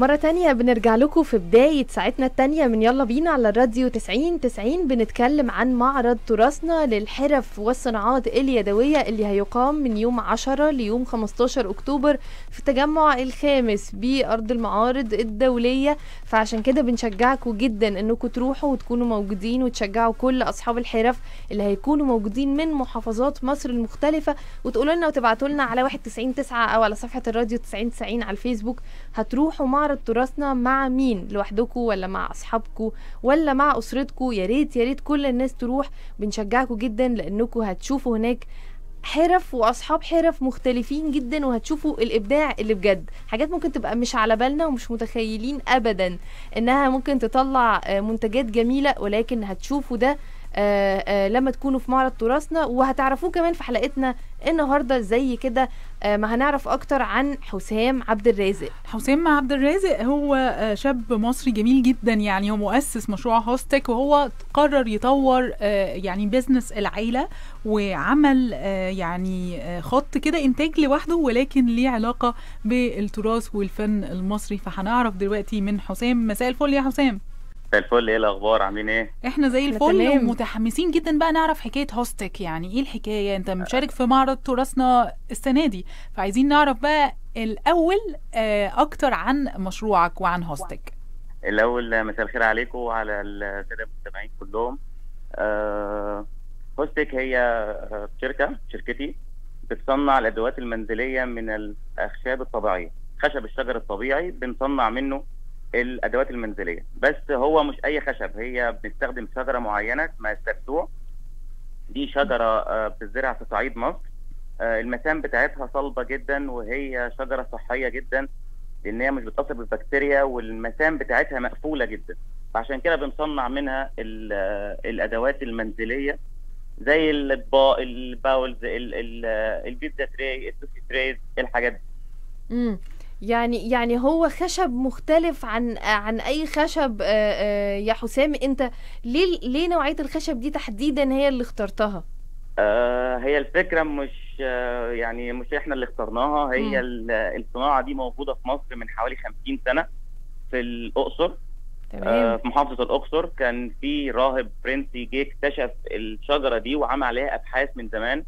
مرة تانية بنرجع لكم في بداية ساعتنا التانية من يلا بينا على الراديو 90 90 بنتكلم عن معرض تراثنا للحرف والصناعات اليدوية اللي هيقام من يوم 10 ليوم 15 أكتوبر في التجمع الخامس بأرض المعارض الدولية فعشان كده بنشجعكم جدا انكم تروحوا وتكونوا موجودين وتشجعوا كل أصحاب الحرف اللي هيكونوا موجودين من محافظات مصر المختلفة وتقولوا لنا وتبعتوا لنا على 1909 أو على صفحة الراديو 9090 على الفيسبوك هتروحوا معرض تراثنا مع مين لوحدكم ولا مع اصحابكم ولا مع اسرتكم يا ريت يا ريت كل الناس تروح بنشجعكم جدا لانكم هتشوفوا هناك حرف واصحاب حرف مختلفين جدا وهتشوفوا الابداع اللي بجد حاجات ممكن تبقى مش على بالنا ومش متخيلين ابدا انها ممكن تطلع آه، منتجات جميله ولكن هتشوفوا ده آه، آه، لما تكونوا في معرض تراثنا وهتعرفوه كمان في حلقتنا النهارده زي كده آه، ما هنعرف اكتر عن حسام عبد الرازق حسام عبد الرازق هو آه، شاب مصري جميل جدا يعني هو مؤسس مشروع هوستك وهو قرر يطور آه، يعني بيزنس العيلة وعمل آه، يعني آه، خط كده انتاج لوحده ولكن ليه علاقة بالتراث والفن المصري فهنعرف دلوقتي من حسام مساء الفل يا حسام مساء الفل ايه الاخبار عاملين ايه احنا زي احنا الفل تمام. ومتحمسين جدا بقى نعرف حكايه هوستك يعني ايه الحكايه انت مشارك في معرض تراثنا السنه دي فعايزين نعرف بقى الاول آه، اكتر عن مشروعك وعن هوستك الاول مساء الخير عليكم وعلى الساده المستمعين كلهم آه هوستك هي آه، شركه شركتي بتصنع الادوات المنزليه من الاخشاب الطبيعيه خشب الشجر الطبيعي بنصنع منه الادوات المنزليه بس هو مش اي خشب هي بنستخدم شجره معينه اسمها السرسوع دي شجره آه، بتزرع في صعيد مصر آه، المسام بتاعتها صلبه جدا وهي شجره صحيه جدا لان هي مش بتاثر بالبكتيريا والمسام بتاعتها مقفوله جدا فعشان كده بنصنع منها ال- آه، الادوات المنزليه زي الاطباق الباولز ال- ال- آه، البيتزا تري السوشي تريز الحاجات دي امم يعني يعني هو خشب مختلف عن عن اي خشب آه، آه، يا حسام انت ليه ليه نوعيه الخشب دي تحديدا هي اللي اخترتها آه، هي الفكرة مش آه، يعني مش احنا اللي اخترناها هي مم. ال- الصناعة دي موجودة في مصر من حوالي 50 سنة في الأقصر آه، تمام في محافظة الأقصر كان في راهب فرنسي جه اكتشف الشجرة دي وعمل عليها أبحاث من زمان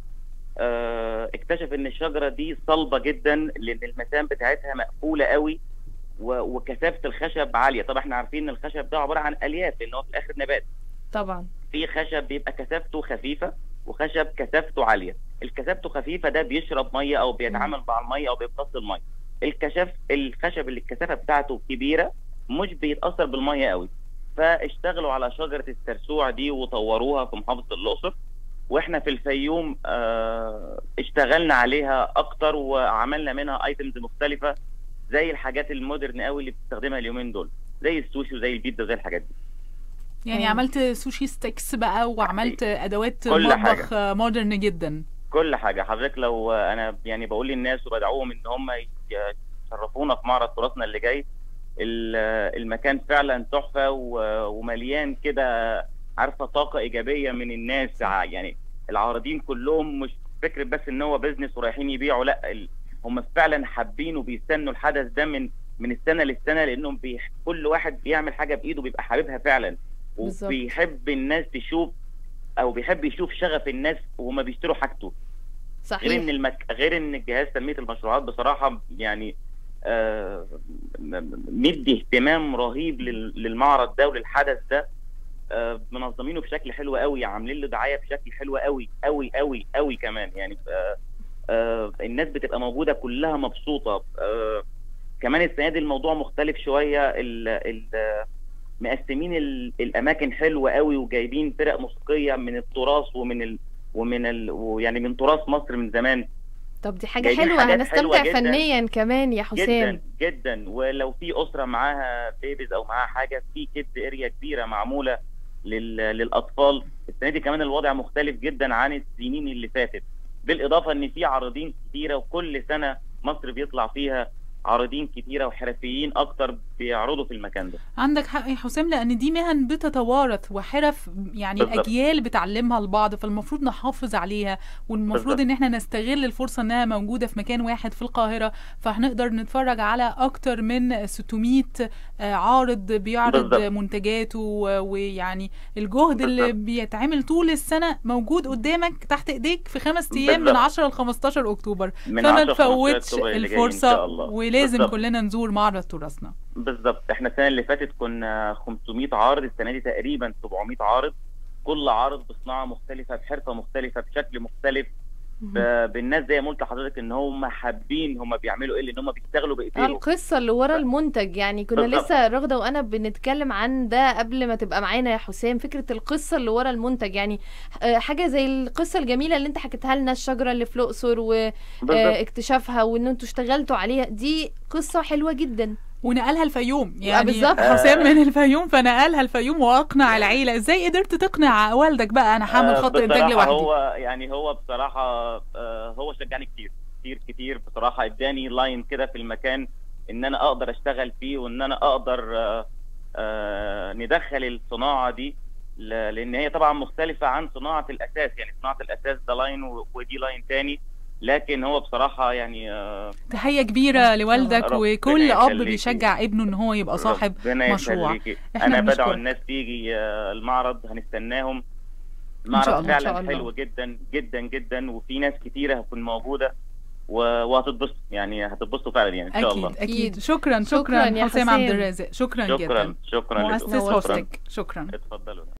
آه، اكتشف إن الشجرة دي صلبة جدا لأن المسام بتاعتها مقفولة قوي و- وكثافة الخشب عالية طبعا احنا عارفين إن الخشب ده عبارة عن ألياف لأن هو في الآخر نبات طبعا في خشب بيبقى كثافته خفيفه وخشب كثافته عاليه الكثافته خفيفه ده بيشرب ميه او بيتعامل مع الميه او بيمتص الميه الكشف الخشب اللي الكثافه بتاعته كبيره مش بيتاثر بالميه قوي فاشتغلوا على شجره السرسوع دي وطوروها في محافظه الاقصر واحنا في الفيوم آه، اشتغلنا عليها اكتر وعملنا منها ايتمز مختلفه زي الحاجات المودرن قوي اللي بتستخدمها اليومين دول زي السوشي وزي البيتزا وزي الحاجات دي يعني أيوة. عملت سوشي ستيكس بقى وعملت ادوات كل مطبخ آه، مودرن جدا كل حاجه حضرتك لو انا يعني بقول للناس وبدعوهم ان هم يشرفونا في معرض تراثنا اللي جاي ال- المكان فعلا تحفه و- ومليان كده عارفه طاقه ايجابيه من الناس ع- يعني العارضين كلهم مش فكره بس ان هو بيزنس ورايحين يبيعوا لا ال- هم فعلا حابين وبيستنوا الحدث ده من من السنه للسنه لانهم بيح... كل واحد بيعمل حاجه بايده بيبقى حاببها فعلا بالظبط. وبيحب الناس تشوف او بيحب يشوف شغف الناس وهما بيشتروا حاجته غير ان صحيح المك... غير ان الجهاز تنميه المشروعات بصراحه يعني آه، م- م- مدي اهتمام رهيب لل- للمعرض ده وللحدث ده آه، منظمينه بشكل حلو قوي عاملين له دعايه بشكل حلو قوي قوي قوي قوي كمان يعني آه، آه، الناس بتبقى موجوده كلها مبسوطه آه، كمان السنه دي الموضوع مختلف شويه ال ال مقسمين ال- الاماكن حلوه قوي وجايبين فرق موسيقيه من التراث ومن ال ومن ال ويعني من تراث مصر من زمان طب دي حاجه جايبين حلوه حاجات هنستمتع حلوة جداً. فنيا كمان يا حسام جدا جدا ولو في اسره معاها بيبيز او معاها حاجه في كيدز اريا كبيره معموله لل... للاطفال السنه دي كمان الوضع مختلف جدا عن السنين اللي فاتت بالاضافه ان في عارضين كتيره وكل سنه مصر بيطلع فيها عارضين كتيره وحرفيين اكتر بيعرضوا في المكان ده عندك حق يا حسام لان دي مهن بتتوارث وحرف يعني بالظبط. الاجيال بتعلمها لبعض فالمفروض نحافظ عليها والمفروض بالظبط. ان احنا نستغل الفرصه انها موجوده في مكان واحد في القاهره فهنقدر نتفرج على اكتر من 600 آه، عارض بيعرض بالظبط. منتجاته و- ويعني الجهد اللي بالظبط. بيتعمل طول السنه موجود قدامك تحت ايديك في خمس ايام من بالظبط. 10 ل 15 اكتوبر من فما 10 ل 15 نفوتش أكتوبر اللي جايين إن الفرصه شاء الله. ولازم بالظبط. كلنا نزور معرض تراثنا بالظبط احنا السنه اللي فاتت كنا 500 عارض السنه دي تقريبا 700 عارض كل عارض بصناعه مختلفه بحرفه مختلفه بشكل مختلف ب- بالناس زي ما قلت لحضرتك ان هم حابين هم بيعملوا ايه لان هم بيشتغلوا بايديهم القصة اللي ورا المنتج يعني كنا بالظبط. لسه رغدة وانا بنتكلم عن ده قبل ما تبقى معانا يا حسام فكرة القصة اللي ورا المنتج يعني آه، حاجة زي القصة الجميلة اللي انت حكيتها لنا الشجرة اللي في الأقصر بالظبط واكتشافها وان انتوا اشتغلتوا عليها دي قصة حلوة جدا ونقلها الفيوم يعني بالظبط. حسام من الفيوم فنقلها الفيوم واقنع العيله ازاي قدرت تقنع والدك بقى انا هعمل آه، خط انتاج بصراحة لوحدي هو يعني هو بصراحة آه، هو شجعني كتير كتير كتير بصراحة اداني لاين كده في المكان ان انا اقدر اشتغل فيه وان انا اقدر آه، آه، ندخل الصناعة دي ل- لان هي طبعا مختلفة عن صناعة الاساس يعني صناعة الاساس ده لاين و- ودي لاين تاني لكن هو بصراحة يعني آه، تحيه كبيره لوالدك ربنا وكل اب يخليكي. بيشجع ابنه ان هو يبقى صاحب ربنا مشروع. يخليكي. إحنا انا بنشكرك. بدعو الناس تيجي آه، المعرض هنستناهم شاء معرض الله، إن شاء فعلا الله. حلو جدا جدا جدا وفي ناس كتيره هتكون موجوده و- وهتتبسطوا يعني هتتبسطوا فعلا يعني ان شاء الله اكيد اكيد شكرا شكراً شكرا يا حسام حسام. عبد الرازق شكرا, شكرا جدا شكرا مؤسس لكم. نورتنا. هوستك شكرا اتفضلوا